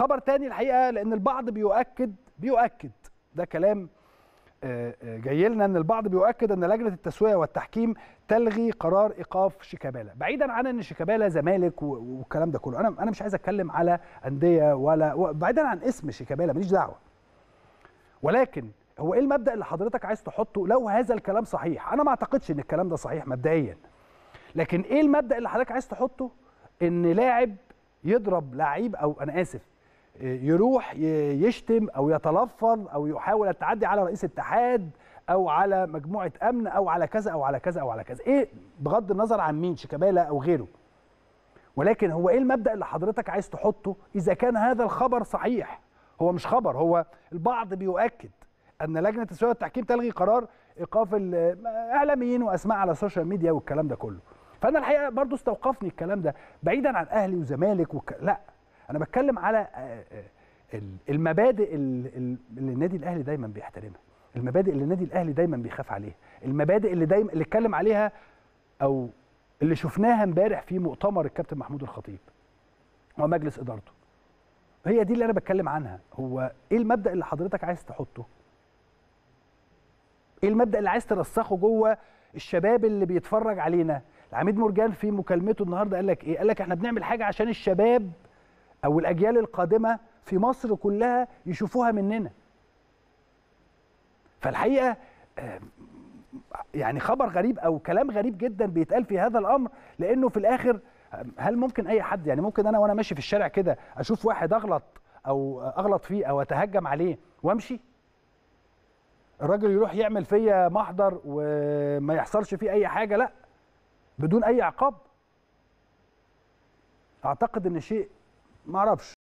خبر تاني الحقيقه لان البعض بيؤكد بيؤكد ده كلام آه، آه، جاي لنا ان البعض بيؤكد ان لجنه التسويه والتحكيم تلغي قرار ايقاف شيكابالا بعيدا عن ان شيكابالا زمالك و- والكلام ده كله انا انا مش عايز اتكلم على انديه ولا و- بعيدا عن اسم شيكابالا ماليش دعوه ولكن هو ايه المبدا اللي حضرتك عايز تحطه لو هذا الكلام صحيح انا ما اعتقدش ان الكلام ده صحيح مبدئيا لكن ايه المبدا اللي حضرتك عايز تحطه ان لاعب يضرب لعيب او انا اسف يروح ي- يشتم او يتلفظ او يحاول التعدي على رئيس اتحاد او على مجموعه امن او على كذا او على كذا او على كذا ايه بغض النظر عن مين شيكابالا او غيره ولكن هو ايه المبدا اللي حضرتك عايز تحطه اذا كان هذا الخبر صحيح هو مش خبر هو البعض بيؤكد ان لجنه التسويه والتحكيم تلغي قرار ايقاف الاعلاميين واسماء على السوشيال ميديا والكلام ده كله فانا الحقيقه برضو استوقفني الكلام ده بعيدا عن اهلي وزمالك وك... لا انا بتكلم على آه، آه، ال- المبادئ ال- ال- اللي النادي الاهلي دايما بيحترمها المبادئ اللي النادي الاهلي دايما بيخاف عليها المبادئ اللي دايما اللي اتكلم عليها او اللي شفناها امبارح في مؤتمر الكابتن محمود الخطيب ومجلس ادارته هي دي اللي انا بتكلم عنها هو ايه المبدا اللي حضرتك عايز تحطه ايه المبدا اللي عايز ترسخه جوه الشباب اللي بيتفرج علينا العميد مرجان في مكالمته النهارده قال لك ايه قال لك احنا بنعمل حاجه عشان الشباب او الاجيال القادمه في مصر كلها يشوفوها مننا فالحقيقه آه، يعني خبر غريب او كلام غريب جدا بيتقال في هذا الامر لانه في الاخر آه، هل ممكن اي حد يعني ممكن انا وانا ماشي في الشارع كده اشوف واحد اغلط او اغلط فيه او اتهجم عليه وامشي الراجل يروح يعمل فيا محضر وما يحصلش فيه اي حاجه لا بدون اي عقاب اعتقد ان شيء ما اعرفش